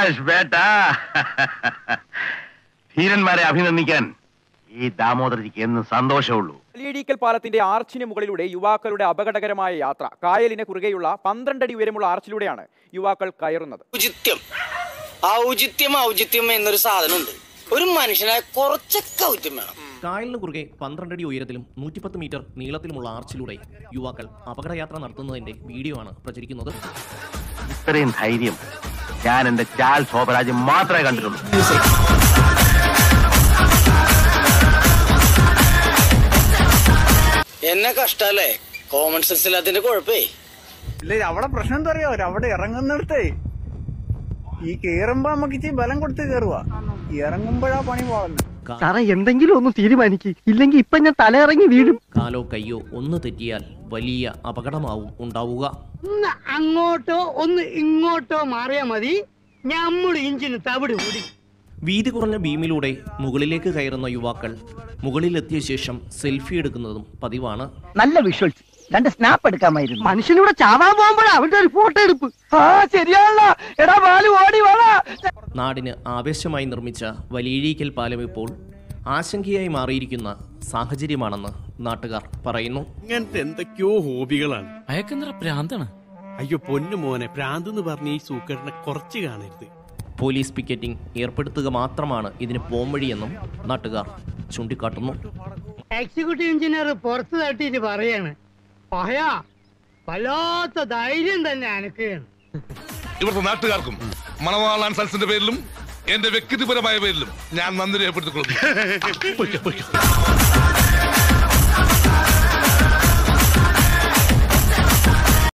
ശബാഷ് ബേട്ട ധീരന്മാരെ അഭിനന്ദിക്കാൻ ഈ ദാമോദരജിക്ക് എന്നും സന്തോഷമുള്ളൂ വലിയടീക്കൽ പാലത്തിന്റെ ആർച്ചിന് മുകളിലൂടെ യുവാക്കളുടെ അപകടകരമായ യാത്ര കായലിന് കുറുകെയുള്ള പന്ത്രണ്ടടി ഉയരമുള്ള ആർച്ചിലൂടെയാണ് യുവാക്കൾ കയറുന്നത് ഔചിത്യം ഔചിത്യം ഔചിത്യം എന്നൊരു സാധനമുണ്ട് ഒരു മനുഷ്യനായ കുറച്ചൊക്കെ ഔചിത്യം വേണം കായലിന് കുറുകെ പന്ത്രണ്ടടി ഉയരത്തിലും നൂറ്റിപ്പത്ത് മീറ്റർ നീളത്തിലുമുള്ള ആർച്ചിലൂടെ യുവാക്കൾ അപകടയാത്ര നടത്തുന്നതിന്റെ വീഡിയോ ആണ് പ്രചരിക്കുന്നത് ഇത്രയും ധൈര്യം ഞാൻ എന്റെ ചാൽ ശോഭരാജ് മാത്രമേ കണ്ടിട്ടുള്ളൂ എന്നെ കഷ്ടല്ലേ കോമൺ സെൻസ് ഇല്ലാത്തതിന്റെ കുഴപ്പേ ഇല്ല അവിടെ പ്രശ്നം എന്താ അറിയോ അവിടെ ഇറങ്ങുന്നിടത്തേ ഈ കേറുമ്പോ നമുക്ക് ഇച്ചിരി ബലം കൊടുത്ത് കേറുക ഇറങ്ങുമ്പോഴാ പണി പോകുന്നത് സാറേ എന്തെങ്കിലും ഒന്ന് തീരുമാനിക്ക് ഇല്ലെങ്കിൽ ഇപ്പൊ ഞാൻ തലയിറങ്ങി വീഴും കാലോ കയ്യോ ഒന്ന് തെറ്റിയാൽ വലിയ അപകടമാവും ഉണ്ടാവുക ഒന്ന് അങ്ങോട്ടോ ഒന്ന് ഇങ്ങോട്ടോ മാറിയാ മതി ഞമ്മള് ഇഞ്ചിന് തവിട് കൂടി വീതി കുറഞ്ഞ ബീമിലൂടെ മുകളിലേക്ക് കയറുന്ന യുവാക്കൾ മുകളിലെത്തിയ ശേഷം സെൽഫി എടുക്കുന്നതും പതിവാണ് നല്ല വിഷ്വൽസ് രണ്ട് സ്നാപ്പ് എടുക്കാമായിരുന്നു മനുഷ്യനിവിടെ ചാവാൻ പോകുമ്പോഴാ അവന്റെ ഒരു ഫോട്ടോ എടുപ്പ് ആ ശരിയാണല്ലോ എടാ ബാലു ഓടി വേണ നാടിന് ആവേശമായി നിർമ്മിച്ച വലിയഴീക്കൽ പാലം ഇപ്പോൾ ആശങ്കയായി മാറിയിരിക്കുന്ന സാഹചര്യമാണെന്ന് നാട്ടുകാർ പറയുന്നു ഇങ്ങനത്തെ എന്തൊക്കെയോ ഹോബികളാണ് അയക്കെന്തറ പ്രാന്താണ് അയ്യോ പൊന്നു മോനെ പ്രാന്ത് എന്ന് പറഞ്ഞ ഈ സൂക്കറിനെ കുറച്ച് കാണരുത് പോലീസ് പിക്കറ്റിംഗ് ഏർപ്പെടുത്തുക മാത്രമാണ് ഇതിന് പോംവഴിയെന്നും നാട്ടുകാർ ചൂണ്ടിക്കാട്ടുന്നു എക്സിക്യൂട്ടീവ് എഞ്ചിനീയർ പുറത്ത് തട്ടിയിട്ട് പറയാണ് പഹയാ വല്ലാത്ത ധൈര്യം തന്നെ അനക്കുകയാണ് ഇവിടുത്തെ നാട്ടുകാർക്കും മണവാളാൻ സൽസിന്റെ പേരിലും എന്റെ വ്യക്തിപരമായ പേരിലും ഞാൻ നന്ദി രേഖപ്പെടുത്തിക്കൊള്ളുന്നു